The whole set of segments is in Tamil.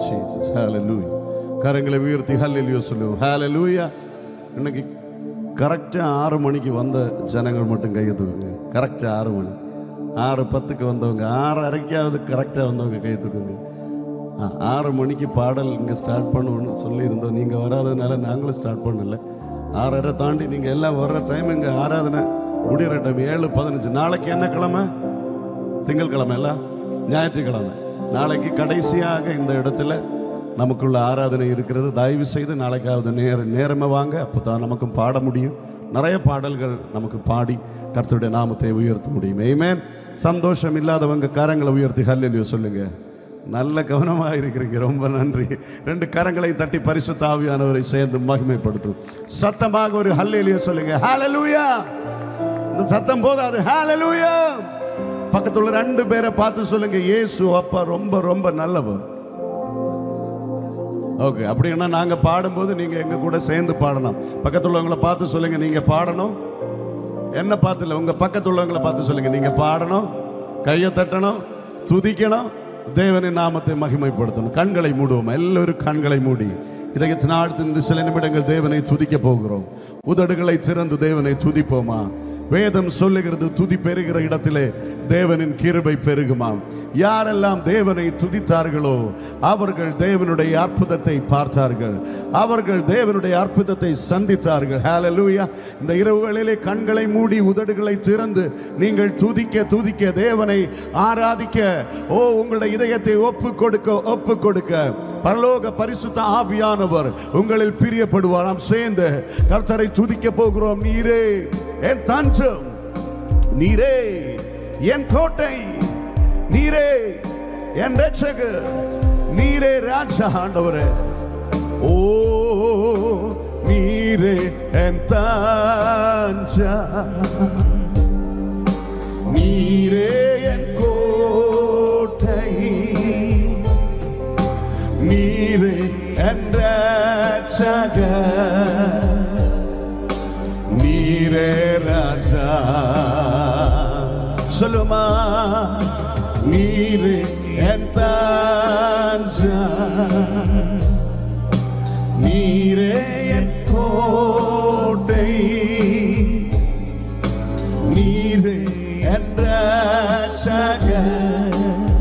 Jesus. Hallelujah. கரங்களை உயர்த்தி ஹல்லேலூயா சொல்லுவோம் ஹalleluya இன்னைக்கு கரெக்டாக ஆறு மணிக்கு வந்த ஜனங்கள் மட்டும் கையை தூக்குங்க கரெக்டாக ஆறு மணி ஆறு பத்துக்கு வந்தவங்க ஆறு அரைக்காவது கரெக்டாக வந்தவங்க கையை தூக்குங்க ஆ, ஆறு மணிக்கு பாடல் இங்கே ஸ்டார்ட் பண்ணுவோன்னு சொல்லியிருந்தோம் நீங்கள் வராததுனால நாங்களும் ஸ்டார்ட் பண்ணல ஆறரை தாண்டி நீங்கள் எல்லாம் வர்ற டைம் இங்கே ஆராதனை முடிகிற டைம் ஏழு பதினஞ்சு நாளைக்கு என்ன கிழமை திங்கட்கிழமை இல்ல ஞாயிற்றுக்கிழமை நாளைக்கு கடைசியாக இந்த இடத்துல நமக்குள்ள ஆராதனை இருக்கிறது தயவு செய்து நாளைக்காவது நேர நேரமாக வாங்க அப்போ தான் நமக்கும் பாட முடியும் நிறைய பாடல்கள் நமக்கு பாடி கர்த்தருடைய நாமத்தை உயர்த்த முடியும் ஏமேன் சந்தோஷம் இல்லாதவங்க கரங்களை உயர்த்தி ஹல்லேலூயா சொல்லுங்க நல்ல கவனமாக இருக்கிறீங்க ரொம்ப நன்றி ரெண்டு கரங்களை தட்டி பரிசுத்த ஆவியானவரை சேர்ந்து மகிமைப்படுத்தும் சத்தமாக ஒரு ஹல்லேலூயா சொல்லுங்க ஹalleluya இந்த சத்தம் போதாது ஹalleluya பக்கத்துல ரெண்டு பேரை பார்த்து சொல்லுங்க இயேசு அப்பா ரொம்ப ரொம்ப நல்லவர் ஓகே அப்படின்னா நாங்க பாடும்போது நீங்க எங்க கூட சேர்ந்து பாடணும் பக்கத்துல உள்ளவங்கள பார்த்து சொல்லுங்க நீங்க பாடணும் என்ன பார்த்து இல்லை உங்க பக்கத்துல உள்ளவங்கள பார்த்து சொல்லுங்க நீங்க பாடணும் கையை தட்டணும் துதிக்கணும் தேவனின் நாமத்தை மகிமைப்படுத்தணும் கண்களை மூடுவோம் எல்லோரும் கண்களை மூடி இதயத்தின் ஆழ்த்தின் சில நிமிடங்கள் தேவனை துதிக்க போகிறோம் உதடுகளை திறந்து தேவனை துதிப்போமா வேதம் சொல்லுகிறது துதி பெறுகிற இடத்திலே தேவனின் கிருபை பெருகுமாம் யாரெல்லாம் தேவனை துதித்தார்களோ அவர்கள் தேவனுடைய அற்புதத்தை பார்த்தார்கள் அவர்கள் தேவனுடைய அற்புதத்தை சந்தித்தார்கள் ஹalleluya இந்த இரவுகளிலே கண்களை மூடி உதடுகளை திறந்து நீங்கள் துதிக்க துதிக்க தேவனை ஆராதிக்க ஓ உங்களுடைய இதயத்தை ஒப்பு கொடுக்க ஒப்பு கொடுக்க பரலோக பரிசுத்த ஆவியானவர் உங்களில் பிரியப்படுவார் நாம் சேர்ந்து கர்த்தரை துதிக்க போகிறோம் நீரே என் தஞ்சம் நீரே என் கோட்டை நீரே என் ரட்சகர் நீரே ராஜா ஆண்டவரே ஓ நீரே என் தாஞ்சா நீரே என் கோட்டை நீரே என் ரட்சகர் நீரே ராஜா சொல்லுமா நீரே என் தாஞ்சா நீரே என் கோட்டை நீரே என் ரட்சகர்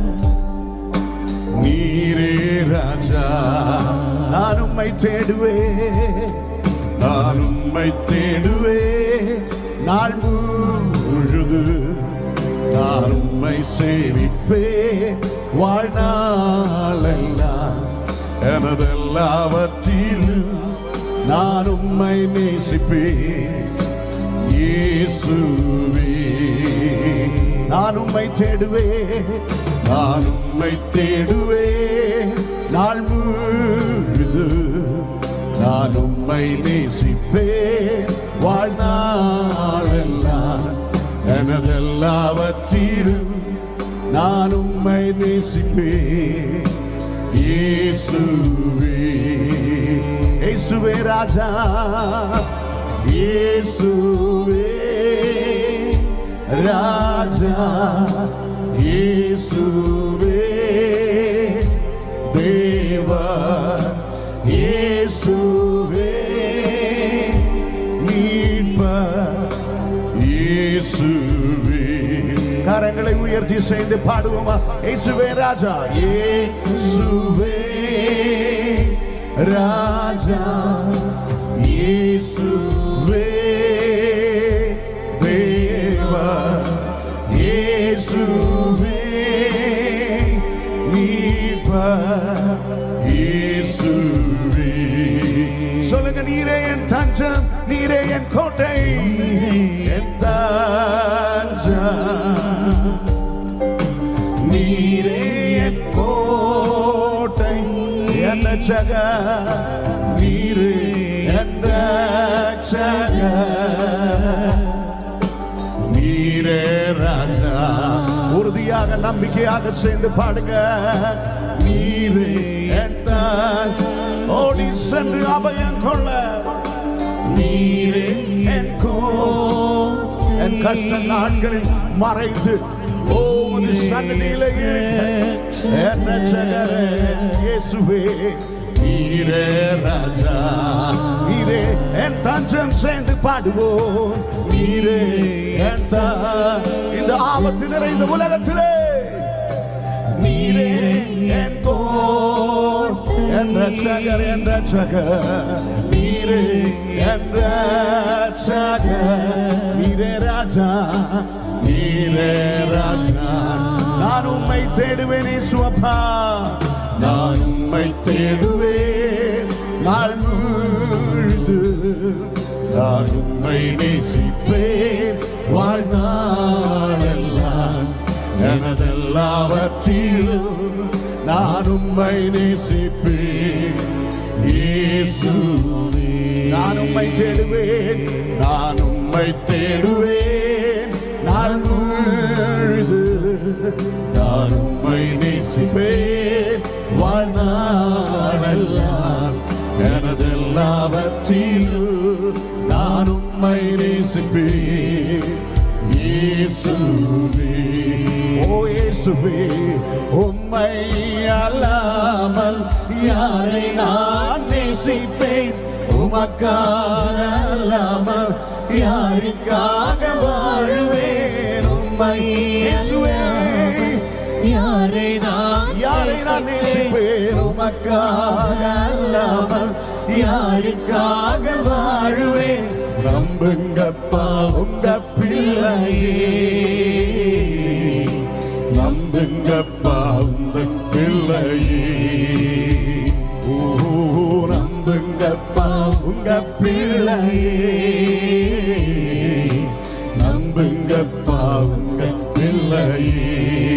நீரே ராஜா நான் உம்மை தேடுவேன் நான் உம்மை தேடுவேன் நாள் முழுது நான் உம்மை சேவிப்பேன் வாழ்நாளெல்லாம் எனதெல்லாவற்றிலும் நான் உம்மை நேசிப்பேன் இயேசுவே நான் உம்மை தேடுவேன் நான் உம்மை தேடுவேன் நாள் முழுது நான் உம்மை நேசிப்பேன் வாழ்நாளெல்லாம் எனதெல்லாவற்றிலும் நான் உம்மை நேசிப்பேன் இயேசுவே இயேசுவே ராஜா இயேசுவே ராஜா இயேசுவே தேவா இயேசுவே மீட்பர் இயேசுவே கரங்களை உயர்த்தி சேர்ந்து பாடுவோமா இயேசுவே ராஜா இயேசுவே ராஜா இயேசுவே தேவா இயேசுவே மீட்பர் இயேசுவே சொல்லுங்க நீரே என் தஞ்சம் நீரே என் கோட்டை என் தஞ்சம் நீரே என் கோட்டை என் ரட்சக நீரே என் ரட்சக நீரே ராஜா உறுதியாக நம்பிக்கையாக சேர்ந்து பாடுங்க நீரே என் தான் ஓடி சென்று அபயம் கொள்ள நீரே என் கோ என் கஷ்ட நாட்களில் மறைந்து ஓ உமது சன்னதியிலே இருக்க என் ரட்சகரே இயேசுவே நீரே ராஜா நீரே என் தஞ்சம் சேர்ந்து பாடுவோம் நீரே என் தா- இந்த ஆபத்து நிறைந்த உலகத்திலே நீரே என் தோள் என் ரட்சகர் என் ரட்சகர் நீரே என் ரட்சகர் நீரே ராஜா நீரே ராஜா நான் உம்மை தேடுவேன் சுவப்பா நான் உம்மை தேடுவேன் நாள் முழுது நான் உம்மை நேசிப்பேன் வாழ்நாளெல்லாம் எனதெல்லாவற்றிலும் நான் உம்மை நேசிப்பேன் இயேசுவே நான் உம்மை தேடுவேன் நான் உம்மை தேடுவேன் நான் முழுது நான் உம்மை நேசிப்பேன் வாழ்நாளெல்லாம் எனதெல்லாவற்றிலும் நான் உம்மை நேசிப்பேன் இயேசுவே ஓ இயேசுவே உம்மை அல்லாமல் யாரை நான் நேசிப்பேன் உமக்காக அல்லாமல் யாருக்காக வாழ்வேன் உம்மை இயேசுவே யாரை நான் யாரை நான் நேசிப்பேன் உமக்காக அல்லாமல் யாருக்காக வாழுவேன் நம்புங்கப்பா உங்க பிள்ளையே நம்புங்கப்பா உங்க பிள்ளையே ஓ நம்புங்கப்பா உங்க பிள்ளையே நம்புங்கப்பா உங்க பிள்ளையே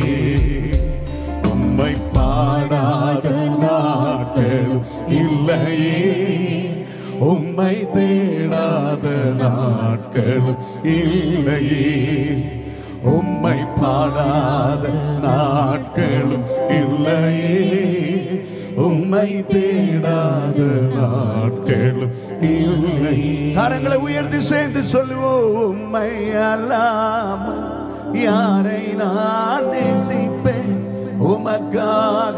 உம்மை பாடாத நாட்களும் இல்லையே உம்மை தேடாத நாட்களும் இல்லையே உம்மை பாடாத நாட்களும் இல்லையே உம்மை தேடாத நாட்களும் இல்லை கரங்களை உயர்த்தி சேர்ந்து சொல்லுவோம் உம்மை அல்லாம யாரை நான் நேசிப்பேன் உமக்காக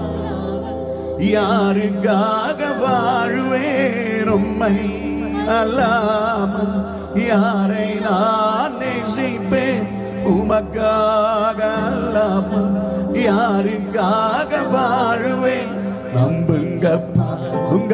யாருக்காக வாழ்வேன் உம்மை அல்லாமல் யாரை நான் நேசிப்பேன் உமக்காக அல்லாமல் யாருக்காக வாழ்வேன் நம்புங்கப்பா உங்க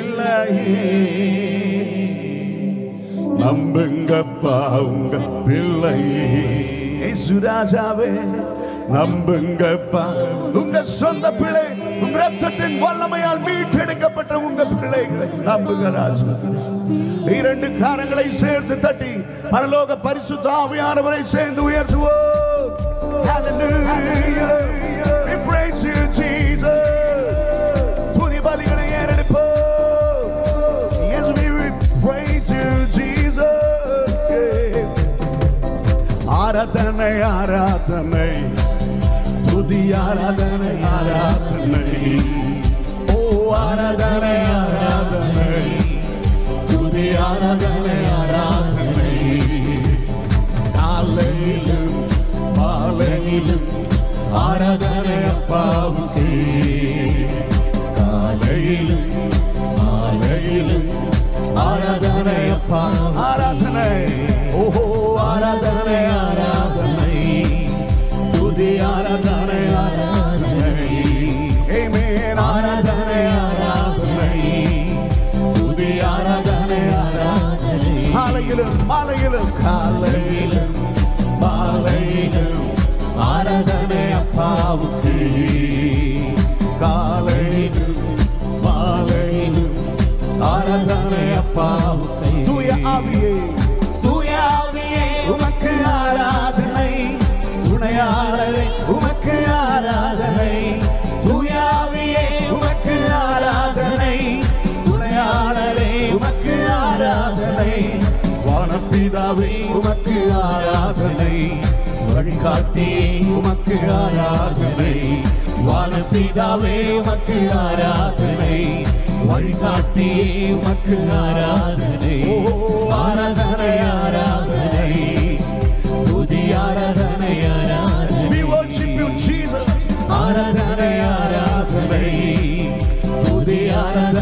பிள்ளையே நம்புங்கப்பா உங்க பிள்ளையே சுராஜாவே நம்புங்கப்பா உங்க சொந்த பிள்ளை உங்க ரத்தத்தின் வல்லமையால் மீட்டெடுக்கப்பட்ட உங்க பிள்ளைகளை நம்புங்க ராஜா இரண்டு காரங்களை சேர்த்து தட்டி பரலோக பரிசுத்த ஆவியானவரை சேர்ந்து உயர்த்துவோம் Hallelujah. We praise you, Jesus. புதிய பலிகளை ஏறெடுப்போம் Yes, we praise you, Jesus. Yeah. ஆராதனை ஆராதனை துதி ஆராதனை ஆராதனை ஓ ஆராதனை ஆராதனை துதி ஆராதனை ஆராதனை காலையிலும் மாலையிலும் ஆராதனை அப்பாவுக்கு காலையிலும் மாலையிலும் ஆராதனை அப்பா ஆராதனை ஓஹோ ஆராதனை ஆராதனை துதி ஆராதனை ஆராதனை Amen. ஆராதனை ஆராதனை துதி ஆராதனை ஆராதனை காலையிலும் மாலையிலும் காலையிலும் மாலையிலும் ஆராதனை அப்பாவுக்கு காலையிலும் மாலையிலும் ஆராதனை அப்பாவுக்கு தூய ஆவியே தூய ஆவியே உமக்கு ஆராதனை துணையாளரே உமக்கு ஆராதனை தூய ஆவியே உமக்கு ஆராதனை துணையாளரே உமக்கு ஆராதனை வானப்பிதாவே உமக்கு ஆராதனை வழிகாட்டி உமக்கு ஆராதனை வானப்பிதாவே உமக்கு ஆராதனை வழிகாட்டி உமக்கு ஆராதனை ஆராதனை ஆராதனை துதி ஆராதனை ஆராதனை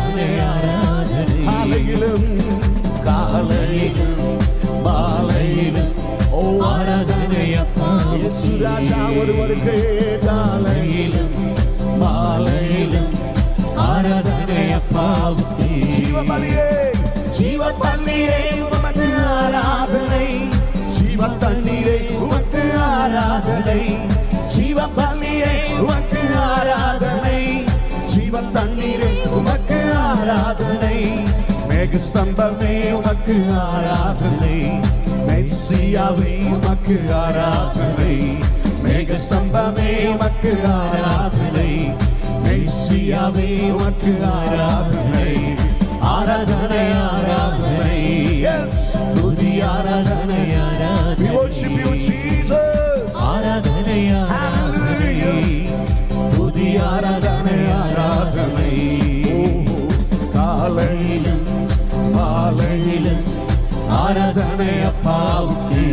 ஆராதனை ஆராதனை காலையிலும் காலையிலும் மாலையிலும் ஓ ஆராதனை அப்பா இயேசு ராஜா ஒருவருக்கு காலையிலும் மாலையிலும் ஆராதனை அப்பாவுக்கு ஜீவபலியே ஜீவ தண்ணீரே உமக்கு ஆராதனை ஜீவ தண்ணீரே உமக்கு ஆராதனை ஜீவ பலியே உமக்கு ஆராதனை ஜீவ தண்ணீரே உமக்கு ஆராதனை மேக ஸ்தம்பமே உமக்கு ஆராதனை மெஸ்ஸியாவே உமக்கு ஆராதனை மேக ஸ்தம்பமே உமக்கு ஆராதனை மெஸ்ஸியாவே உமக்கு ஆராதனை ஆராதனை ஆராதனை துதி ஆராதனை We worship you, ஆராதனை Jesus. ஆராதனை ஆராதனை துதி ஆராதனை ஆராதனை காலையிலும் மாலையிலும் ஆராதனை அப்பாவுக்கு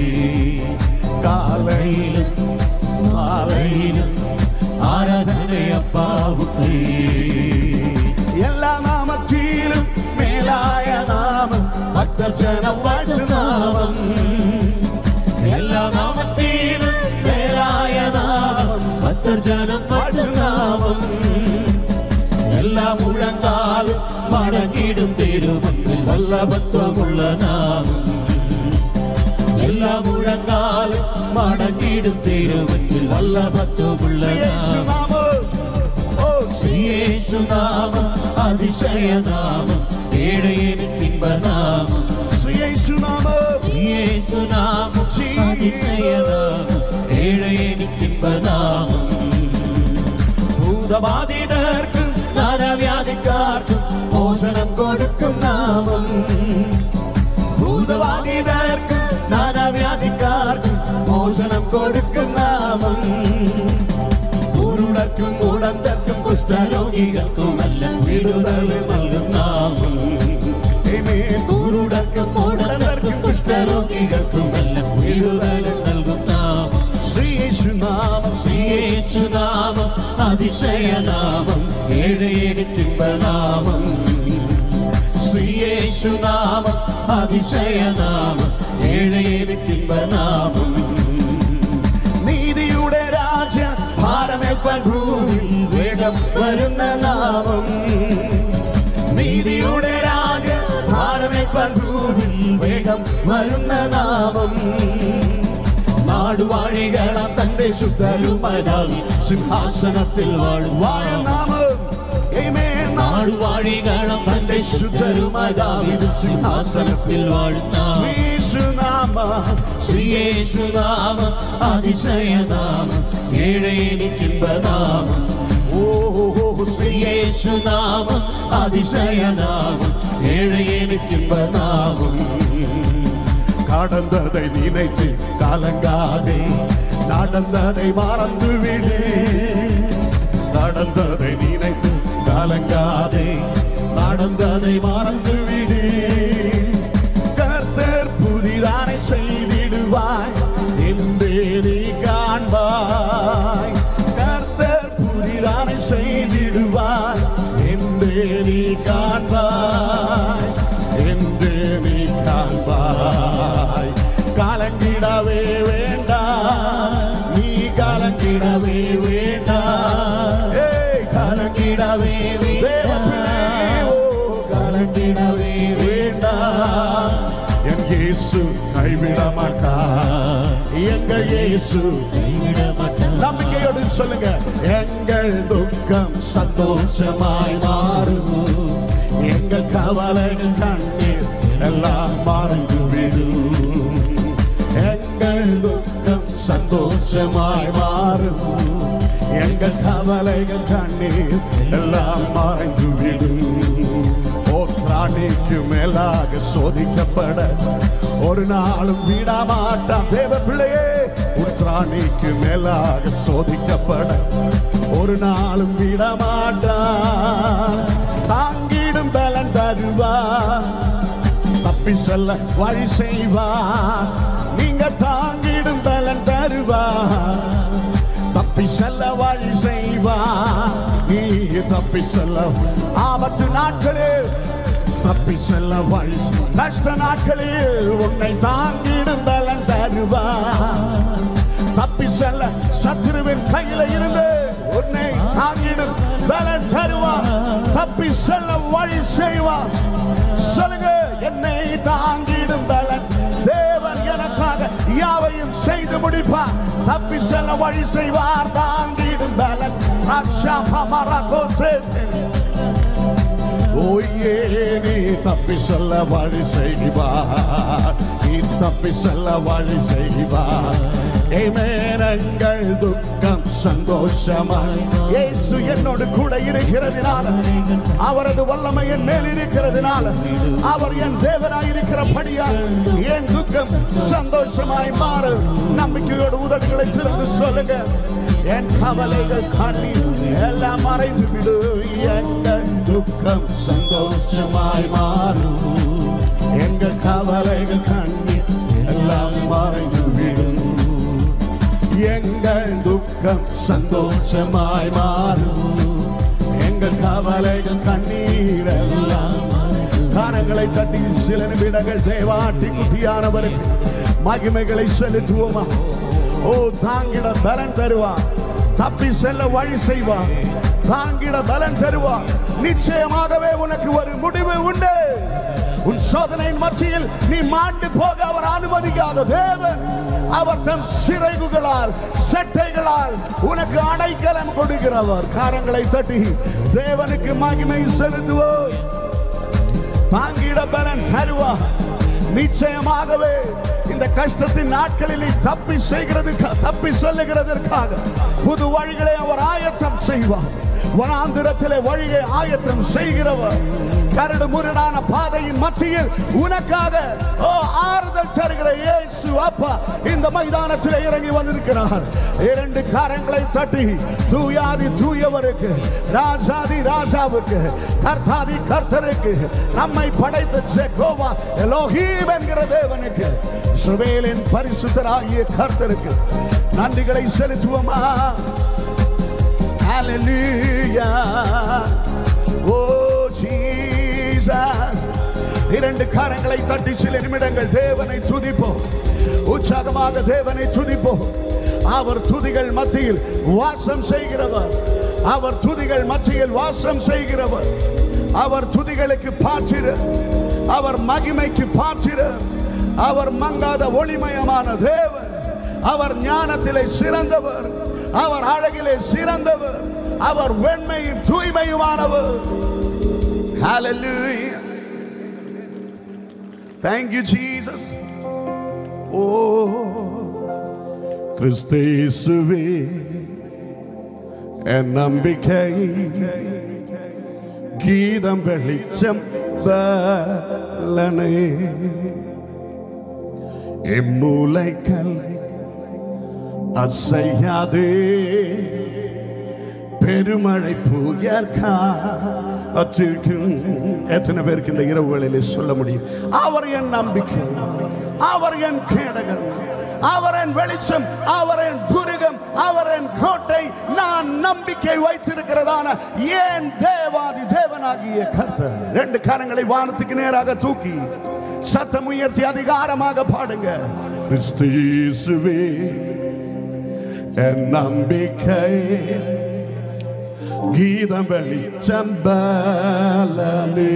காலையிலும் மாலையிலும் ஆராதனை அப்பாவுக்கு எல்லா நாமத்திலும் மேலாய நாமம் பக்தர் ஜனம் வாழ்த்து நாமம் எல்லா நாமத்திலும் மேலாய நாமம் பக்தர் ஜனம் வாழ்த்து நாமம் எல்லா முழங்காலும் மடங்கிடும் திருமங்கள் வல்லபத்துவம் உள்ள நாமம் எல்லா முழங்காலும் மடங்கிடும் திருமங்கள் வல்லபத்துவம் உள்ள இயேசு நாமம் நாமம் ஓ இயேசு நாமம் அதிசய நாமம் ஏழையனுக்கு இன்ப நாமம் இயேசு நாமம் இயேசு நாமம் அதிசய நாமம் ஏழையனுக்கு இன்ப நாமம் பூதபாதிதர்க்கும் நரவியாதிக்கார்க்கும் போஷணம் கொடுக்கும் நாமம் பூதபாதிதர்க்கும் நரவியாதிக்கார்க்கும் போஷணம் கொடுக்கும் நாமம் குருடர்க்கும் உடந்தர்க்கும் குஷ்டரோகிകൾക്കും എല്ലാം വിടുതൽ നൽകും നാമം Amen. കുരുടർക്കും ഉടന്തർക്കും കുഷ്ഠരോഗികൾക്കും എല്ലാം വിടുതൽ നൽകും നാമം ശ്രീ യേശു നാമം ശ്രീയേശുനാമം അതിശയനാമം ഏഴേനിത്തിമ്പനാമം ശ്രീയേശുനാമം അതിശയനാമം ഏഴേനിത്തിമ്പനാമം നീതിയുടെ രാജ ഭാരമേൽപ്പാൻ ഭൂമിൽ വേഗം വരുന്ന നാമം നീതിയുടെ രാജ ഭാരമേൽപ്പാൻ ഭൂമിൽ വേഗം വരുന്ന നാമം നാടുവാഴികളാം തന്റെ ശുദ്ധരുമതാവി സിംഹാസനത്തിൽ വാഴ വാഴുവാൻ നാമം Amen. നാടുവാഴികളും തന്റെ ശുദ്ധരുമതാവി സിംഹാസനത്തിൽ വാഴുന്ന യേശുനാമം ശ്രീയേശുനാമം അതിശയനാമം ഏഴേനിക്കിമ്പനാമം ഓ ശ്രീയേശുനാമം അതിശയനാമം ഏഴേനിക്കിമ്പനാമം கடந்ததை நினைத்து கலங்காதே நடந்ததை மறந்து விடு நடந்ததை நினைத்து கலங்காதே நடந்ததை மறந்து விடு கர்த்தர் புதிதானை செய்திடுவாய் என்றே நீ காண்பாய் கர்த்தர் புதிதானை செய்திடுவாய் என்றே நீ காண்பாய் என்றே நீ காண்பாய் கலங்கிடவே வேண்டாம் நீ கலங்கிடவே வேண்டாம் ஏய், கலங்கிடவே வேண்டாம் ஓ, கலங்கிடவே வேண்டாம் என் இயேசு கைவிட மாட்டார் எங்கள் இயேசு நம்பிக்கையோடு சொல்லுங்க எங்கள் துக்கம் சந்தோஷமாய் மாறும் எங்கள் கவலைகள் கண்ணீர் எல்லாம் மறந்து விடும் எங்கள் துக்கம் சந்தோஷமாய் மாறும் எங்கள் கவலைகள் கண்ணீர் எல்லாம் மறைந்து விடும் ஓ பிராணிக்கு மேலாக சோதிக்கப்பட ஒரு நாளும் விட மாட்டான் தேவ பிள்ளையே உன் பிராணிக்கு மேலாக சோதிக்கப்பட ஒரு நாளும் விட மாட்டான் தாங்கிடும் பலன் தருவான் தப்பி செல்ல வழி செய்வார் நீங்க தாங்கிடும் பலன் தருவார் தப்பி செல்ல வழி செய்வார் நீ தப்பி செல்ல ஆபத்து நாட்களில் தப்பி செல்ல வழி கஷ்ட நாட்களில் உன்னை தாங்கிடும் பலன் தருவார் தப்பி செல்ல சத்துருவின் கையில இருந்து உன்னை தாங்கிடும் பலன் தருவார் தப்பி செல்ல வழி செய்வார் சொல்லுங்க என்னை தாங்கிடும் பலன் தேவன் எனக்காக யாவையும் செய்து முடிப்பார் தப்பி செல்ல வழி செய்வார் தாங்கிடும் பலன் ரக்ஷா பமரா கோசே ஓயே நீ தப்பி செல்ல வழி செய்வார் நீ தப்பி செல்ல வழி செய்வார் ஏமேனங்கள் துக்கம் சந்தோஷமாய் இயேசு என்னோடு கூட இருக்கிறதுனால அவரது வல்லமை என் மேல் இருக்கிறதுனால அவர் என் தேவனாய் இருக்கிறபடியால் என் துக்கம் சந்தோஷமாய் மாறு நம்பிக்கையோடு உதடுகளை திறந்து சொல்லுங்க என் கவலைகள் கண்ணீர் எல்லாம் மறைந்து விடு எங்கள் துக்கம் சந்தோஷமாய் மாறும் எங்கள் கவலைகள் கண்ணீர் எல்லாம் மறைந்து விடு எங்கள் துக்கம் சந்தோஷமாய் மாறும் எங்கள் கவலைகள் கண்ணீர் எல்லாம் காரங்களை தட்டி சில நிமிடங்கள் தேவாட்டி குட்டியானவருக்கு மகிமைகளை செலுத்துவோமா ஓ தாங்கிட பலன் தருவார் தப்பி செல்ல வழி செய்வார் தாங்கிட பலன் தருவார் நிச்சயமாகவே உனக்கு ஒரு முடிவு உண்டு உன் சோதனையின் மத்தியில் நீ மாண்டு போக அவர் அனுமதிக்காத தேவன் அவர் தம் சிறைகுகளால் செட்டைகளால் உனக்கு அடைக்கலம் கொடுக்கிறவர் காரங்களை தட்டி தேவனுக்கு மகிமை செலுத்துவோம் தாங்கிட பலன் தருவார் நிச்சயமாகவே இந்த கஷ்டத்தின் நாட்களில் நீ தப்பி செய்கிறது தப்பி சொல்லுகிறதற்காக புது வழிகளை அவர் ஆயத்தம் செய்வார் வனாந்திரத்திலே வழியை ஆயத்தம் செய்கிறவர் கரடு முரடான பாதையின் மத்தியில் உனக்காக ஓ ஆறுதல் தருகிற இயேசு அப்பா இந்த மைதானத்தில் இறங்கி வந்திருக்கிறார் இரண்டு காரங்களை தட்டி தூயாதி தூயவருக்கு ராஜாதி ராஜாவுக்கு கர்த்தாதி கர்த்தருக்கு நம்மை படைத்த ஜெகோவா எலோஹீம் என்கிற தேவனுக்கு இஸ்ரவேலின் பரிசுத்தராகிய கர்த்தருக்கு நன்றிகளை செலுத்துவோமா Hallelujah. Oh Jesus. இரண்டு காரங்களை தட்டி சில நிமிடங்கள் தேவனை துதிப்போம் உற்சாகமாக தேவனை துதிப்போம் அவர் துதிகள் மத்தியில் வாசம் செய்கிறவர் அவர் துதிகள் மத்தியில் வாசம் செய்கிறவர் அவர் துதிகளுக்கு பாத்திர அவர் மகிமைக்கு பாத்திர அவர் மங்காத ஒளிமயமான தேவன் அவர் ஞானத்திலே சிறந்தவர் அவர் அழகிலே சிறந்தவர் அவர் வெண்மையும் தூய்மையுமானவர் Hallelujah. Thank you, Jesus. Oh, கிறிஸ்தேசுவே என் நம்பிக்கை கீதம் வெளிச்சம் பலனே இம்மூலைக்கல் அசையாதே பெருமழை புயல் காற்றிருக்கும் எத்தனை பேருக்கு இந்த இரவுகளிலே சொல்ல முடியும் அவர் என் நம்பிக்கை அவர் என் கேடகன் அவர் என் வெளிச்சம் அவர் என் துருகம் அவர் என் கோட்டை நான் நம்பிக்கை வைத்திருக்கிறதான ஏன் தேவாதி தேவனாகிய கர்த்தர் ரெண்டு கரங்களை வானத்துக்கு நேராக தூக்கி சத்தம் உயர்த்தி அதிகாரமாக பாடுங்க கிறிஸ்து இயேசுவே என் நம்பிக்கை கீதம் வெளிச்சம் பலனே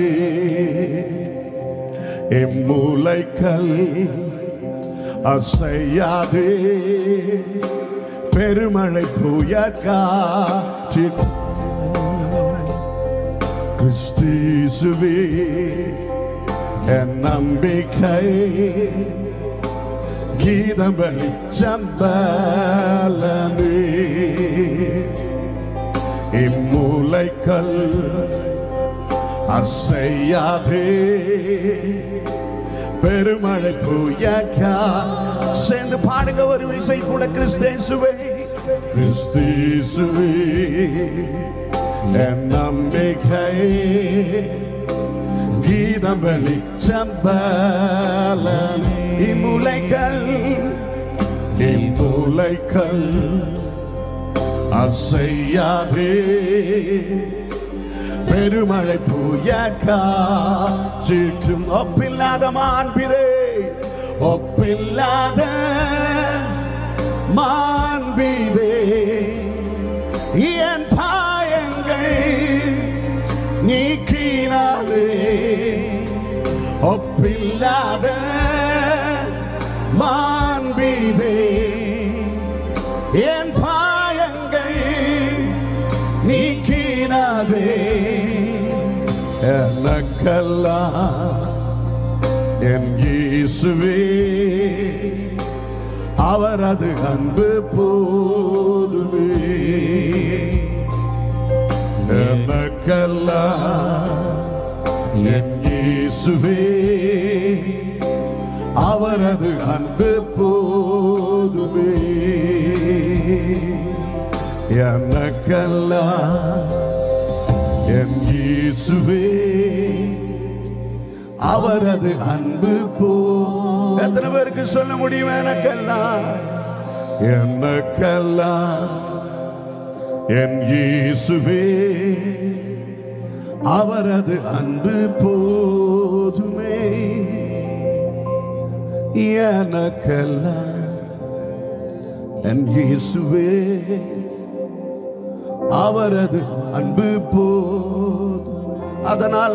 இம்மூலைக்கல் அசையாதே பெருமழை புய காற்றின் கிறிஸ்தீசுவே என் நம்பிக்கை கீதம் வெளிச்சம் பலனே இம்மூலைக்கல் அசையாதே பெருமழை புயக்கா சேர்ந்து பாடுங்க ஒரு விசை கூட கிறிஸ்தேசுவே கிறிஸ்தேசுவே என் நம்பிக்கை கீதம் வெளிச்சம் பலன் இம்முலைக்கல் இம்முலைக்கல் அசையாதே பெருமழை தூய காற்றுக்கும் ஒப்பில்லாத மாண்பிதே ஒப்பில்லாத மாண்பிதே என் பாயங்கள் நீக்கினாரே ஒப்பில்லாத மாண்பிதே என் பாயங்கள் நீக்கினாதே எனக்கெல்லாம் என் இயேசுவே அவரது அன்பு போதுமே எனக்கெல்லாம் என் இயேசுவே அவரது அன்பு போதுமே எனக்கெல்லாம் என் இயேசுவே அவரது அன்பு போ எத்தனை பேருக்கு சொல்ல முடியும் எனக்கெல்லாம் எனக்கெல்லாம் என் இயேசுவே அவரது அன்பு போதுமே எனக்கெல்லாம் என் இயேசுவே அவரது அன்பு போதும் அதனால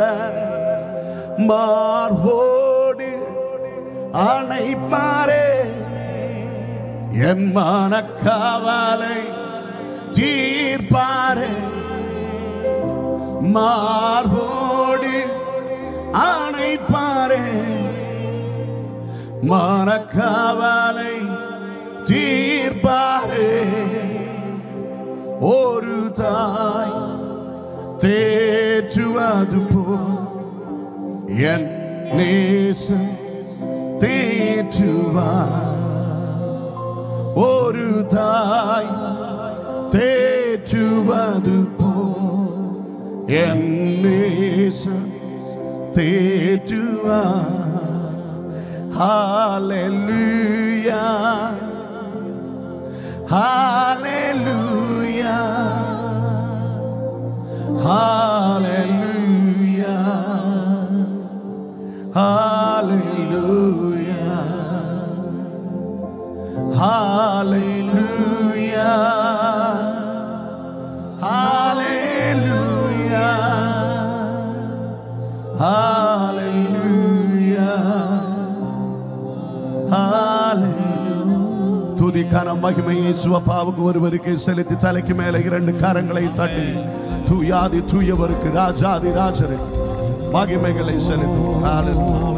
மார்போடு அணைப்பாரே என் மனக்காவலை தீர்ப்பாரே மார்போடு அணைப்பாரே மனக்காவலை தீர்ப்பாரே ஒரு தாய் தேற்றுவது போ என் நேசம் தேற்றுவார் ஒரு தாய் தேற்றுவது போ என் நேசம் தேற்றுவார் Hallelujah. Hallelujah. Hallelujah. Hallelujah. Hallelujah. Hallelujah. Hallelujah. Hallelujah. துதிக்கான மகிமையை சிவப்பாவுக்கு ஒருவருக்கு செலுத்தி தலைக்கு மேல இரண்டு கரங்களை தட்டி தூயாதி தூயவருக்கு ராஜாதி ராஜருக்கு மகிமைகளை செலுத்தி Hallelujah.